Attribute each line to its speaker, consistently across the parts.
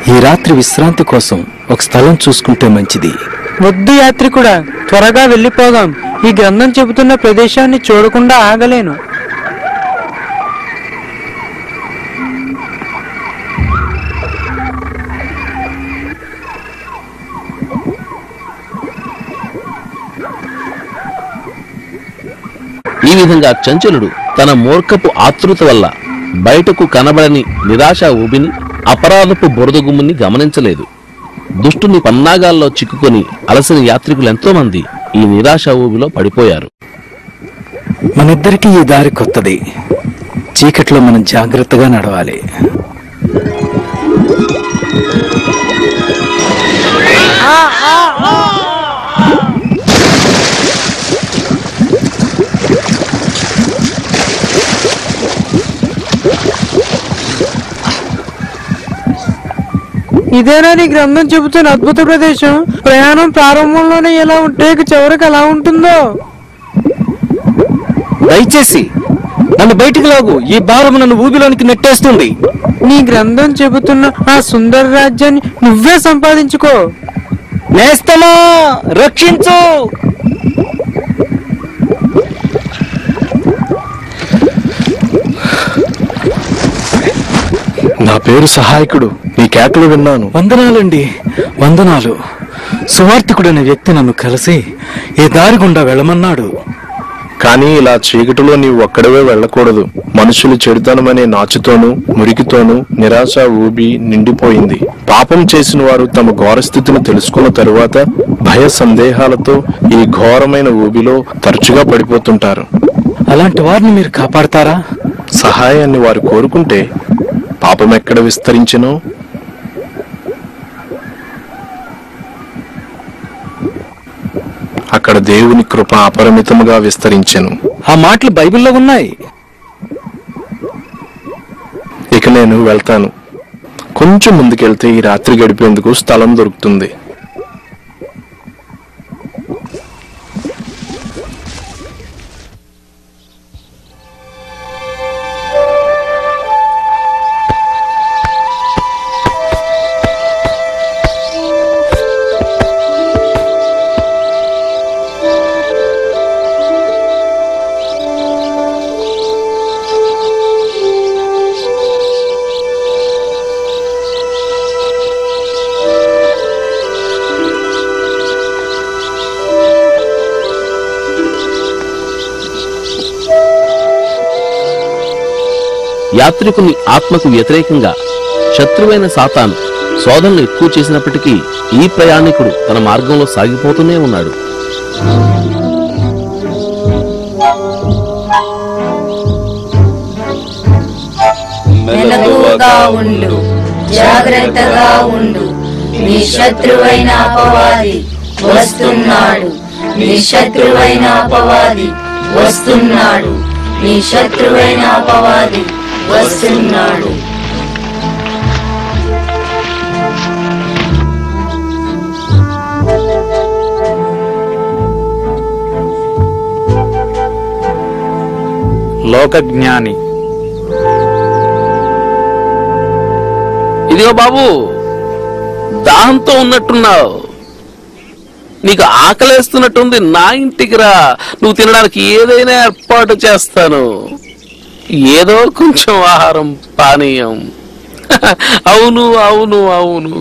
Speaker 1: ఈ రాత్రి విశ్రాంతి కోసం ఒక స్థలం చూసుకుంటే మంచిది
Speaker 2: వద్దు యాత్రికుడా త్వరగా వెళ్ళిపోదాం ఈ గ్రంథం చెబుతున్న ప్రదేశాన్ని చూడకుండా ఆగలేను
Speaker 3: ఈ విధంగా చంచలుడు తన మూర్ఖపు ఆతృత వల్ల బయటకు కనబడని నిరాశ ఊబిని అపరాధపు బురదగుమ్ముని గమనించలేదు దుష్టుని పన్నాగాల్లో చిక్కుకొని అలసిన యాత్రికులు ఎంతో మంది ఈ నిరాశ ఊబిలో పడిపోయారు
Speaker 1: మనిద్దరికీ ఈ దారి కొత్తది చీకట్లో మనం జాగ్రత్తగా నడవాలి
Speaker 2: ఇదేనా నీ గ్రంథం చెబుతున్న అద్భుత ప్రదేశం ప్రయాణం ప్రారంభంలోనే ఎలా ఉంటే ఇక చివరికి ఎలా ఉంటుందో
Speaker 1: దయచేసి నన్ను బయటికి లాగు ఈ భారం నన్ను ఊబిలోనికి నెట్టేస్తుంది
Speaker 2: నీ గ్రంథం చెబుతున్న ఆ సుందర రాజ్యాన్ని నువ్వే సంపాదించుకో
Speaker 1: నేస్తమా రక్షించు
Speaker 4: నా పేరు సహాయకుడు నీ కేకలు విన్నాను
Speaker 1: వందనాలండి వందనాలు సువార్థికుడనే వ్యక్తి నన్ను కలిసి ఈ దారి గుండా వెళ్ళమన్నాడు
Speaker 4: కానీ ఇలా చీకటిలో నీవు ఒక్కడవే వెళ్ళకూడదు మనుషులు చెడుతనమనే నాచుతోనూ మురికితోనూ నిరాశ ఊబి నిండిపోయింది పాపం చేసిన వారు తమ ఘోర స్థితిని తెలుసుకున్న తరువాత భయ సందేహాలతో ఈ ఘోరమైన ఊబిలో తరచుగా పడిపోతుంటారు
Speaker 1: అలాంటి వారిని మీరు కాపాడతారా
Speaker 4: సహాయాన్ని వారు కోరుకుంటే పాపం ఎక్కడ విస్తరించెనో అక్కడ దేవుని కృప అపరిమితముగా విస్తరించెను
Speaker 1: ఆ మాటలు బైబిల్లో ఉన్నాయి
Speaker 4: ఇక నేను వెళ్తాను కొంచెం ముందుకెళ్తే ఈ రాత్రి గడిపేందుకు స్థలం దొరుకుతుంది
Speaker 3: యాత్రికుని ఆత్మకు వ్యతిరేకంగా శత్రువైన సాతాను శోధనలు ఎక్కువ చేసినప్పటికీ ఈ ప్రయాణికుడు తన మార్గంలో సాగిపోతూనే ఉన్నాడు
Speaker 5: మెలకువగా ఉండు జాగ్రత్తగా ఉండు నీ శత్రువైన అపవాది వస్తున్నాడు నీ శత్రువైన అపవాది వస్తున్నాడు నీ శత్రువైన అపవాది వస్తున్నాడు
Speaker 1: లోక జ్ఞాని
Speaker 3: ఇదిగో బాబు దాహంతో ఉన్నట్టున్నావు నీకు ఆకలేస్తున్నట్టుంది నా ఇంటికి రా నువ్వు తినడానికి ఏదైనా ఏర్పాటు చేస్తాను ఏదో కొంచెం ఆహారం పానీయం అవును అవును అవును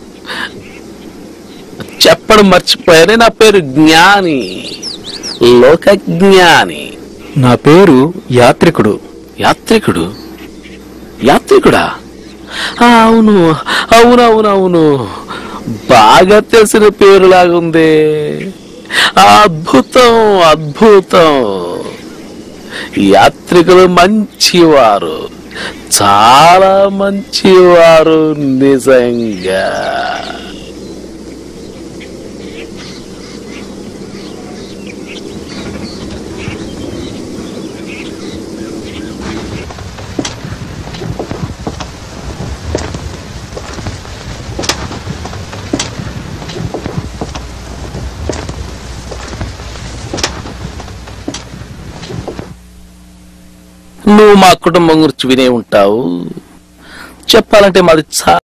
Speaker 3: చెప్పడం మర్చిపోయానే నా పేరు జ్ఞాని లోక జ్ఞాని
Speaker 1: నా పేరు యాత్రికుడు
Speaker 3: యాత్రికుడు యాత్రికుడా ఆ, అవును అవును అవును అవును బాగా తెలిసిన పేరులాగుంది ఆ, అద్భుతం అద్భుతం యాత్రికులు మంచివారు చాలా మంచివారు నిజంగా నువ్వు మా కుటుంబం గురించి వినే ఉంటావు చెప్పాలంటే మాది చాలా